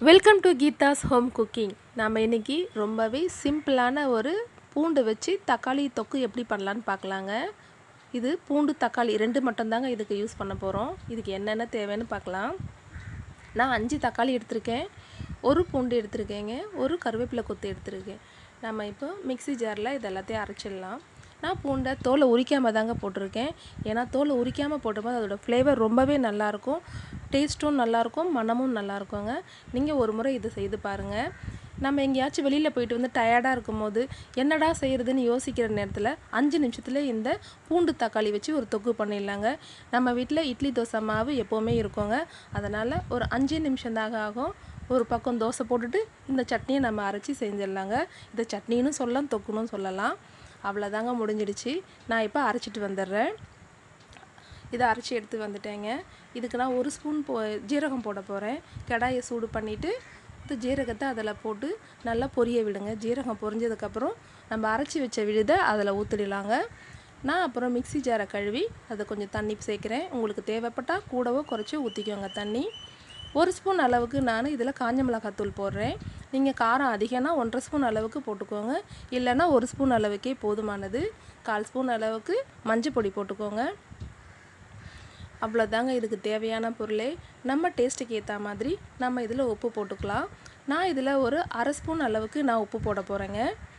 welcome to Geetha's home cooking நாம் இன்றைக்கி ரொம்பவே சிம்பிளான ஒரு பூண்டு வச்சு தக்காளி தொக்கு எப்படி பண்ணலான்னு பார்க்கலாங்க இது பூண்டு தக்காளி ரெண்டு மட்டும்தாங்க இதுக்கு யூஸ் பண்ண போகிறோம் இதுக்கு என்னென்ன தேவைன்னு பார்க்கலாம் நான் அஞ்சு தக்காளி எடுத்திருக்கேன் ஒரு பூண்டு எடுத்திருக்கேங்க ஒரு கருவேப்பிலை கொத்து எடுத்திருக்கேன் நம்ம இப்போ மிக்ஸி ஜாரில் இது எல்லாத்தையும் அரைச்சிடலாம் நான் பூண்டை தோலை உரிக்காமல் தாங்க போட்டிருக்கேன் ஏன்னா தோலை உரிக்காமல் போட்டும்போது அதோட ஃப்ளேவர் ரொம்பவே நல்லாயிருக்கும் டேஸ்ட்டும் நல்லாயிருக்கும் மனமும் நல்லாயிருக்குங்க நீங்கள் ஒரு முறை இது செய்து பாருங்கள் நம்ம எங்கேயாச்சும் வெளியில் போயிட்டு வந்து டயர்டாக இருக்கும்போது என்னடா செய்கிறதுன்னு யோசிக்கிற நேரத்தில் அஞ்சு நிமிஷத்தில் இந்த பூண்டு தக்காளி வச்சு ஒரு தொக்கு பண்ணிடலாங்க நம்ம வீட்டில் இட்லி தோசை மாவு எப்போவுமே இருக்குங்க அதனால் ஒரு அஞ்சு நிமிஷம் தாங்க ஆகும் ஒரு பக்கம் தோசை போட்டுட்டு இந்த சட்னியை நம்ம அரைச்சி செஞ்சிடலாங்க இதை சட்னின்னு சொல்லலாம் தொக்குன்னு சொல்லலாம் அவ்வளோதாங்க முடிஞ்சிடுச்சு நான் இப்போ அரைச்சிட்டு வந்துடுறேன் இதை அரைச்சி எடுத்து வந்துட்டேங்க இதுக்கு நான் ஒரு ஸ்பூன் போ ஜீரகம் போட போகிறேன் கடாயை சூடு பண்ணிவிட்டு இந்த ஜீரகத்தை அதில் போட்டு நல்லா பொரிய விடுங்க ஜீரகம் பொரிஞ்சதுக்கப்புறம் நம்ம அரைச்சி வச்ச விழுதை அதில் ஊற்றிடலாங்க நான் அப்புறம் மிக்ஸி ஜாரை கழுவி அதை கொஞ்சம் தண்ணி சேர்க்குறேன் உங்களுக்கு தேவைப்பட்டால் கூடவோ குறைச்சி ஊற்றிக்கோங்க தண்ணி ஒரு ஸ்பூன் அளவுக்கு நான் இதில் காஞ்ச மிளகாத்தூள் போடுறேன் நீங்கள் காரம் அதிகம்னா ஒன்றரை ஸ்பூன் அளவுக்கு போட்டுக்கோங்க இல்லைன்னா ஒரு ஸ்பூன் அளவுக்கே போதுமானது கால் ஸ்பூன் அளவுக்கு மஞ்சள் பொடி போட்டுக்கோங்க அவ்வளோதாங்க இதுக்கு தேவையான பொருளே நம்ம டேஸ்ட்டுக்கு ஏற்ற மாதிரி நம்ம இதில் உப்பு போட்டுக்கலாம் நான் இதில் ஒரு அரை ஸ்பூன் அளவுக்கு நான் உப்பு போட போகிறேங்க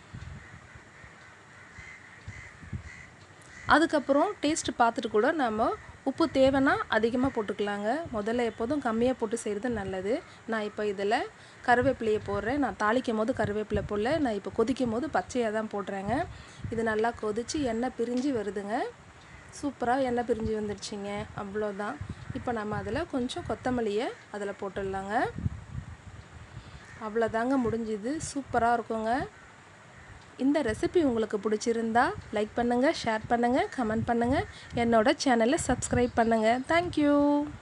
அதுக்கப்புறம் டேஸ்ட்டு பார்த்துட்டு கூட நம்ம உப்பு தேவைன்னா அதிகமாக போட்டுக்கலாங்க முதல்ல எப்போதும் கம்மியாக போட்டு செய்கிறது நல்லது நான் இப்போ இதில் கருவேப்பிலையை போடுறேன் நான் தாளிக்கும் போது கருவேப்பிலை போடல நான் இப்போ கொதிக்கும் போது பச்சையாக தான் போடுறேங்க இது நல்லா கொதித்து எண்ணெய் பிரிஞ்சு வருதுங்க சூப்பராக எண்ணெய் பிரிஞ்சு வந்துடுச்சிங்க அவ்வளோதான் இப்போ நம்ம அதில் கொஞ்சம் கொத்தமல்லியை அதில் போட்டுடலாங்க அவ்வளோதாங்க முடிஞ்சுது சூப்பராக இருக்குங்க இந்த ரெசிபி உங்களுக்கு பிடிச்சிருந்தா லைக் பண்ணுங்கள் ஷேர் பண்ணுங்கள் கமெண்ட் பண்ணுங்கள் என்னோட சேனலை சப்ஸ்கிரைப் பண்ணுங்கள் தேங்க்யூ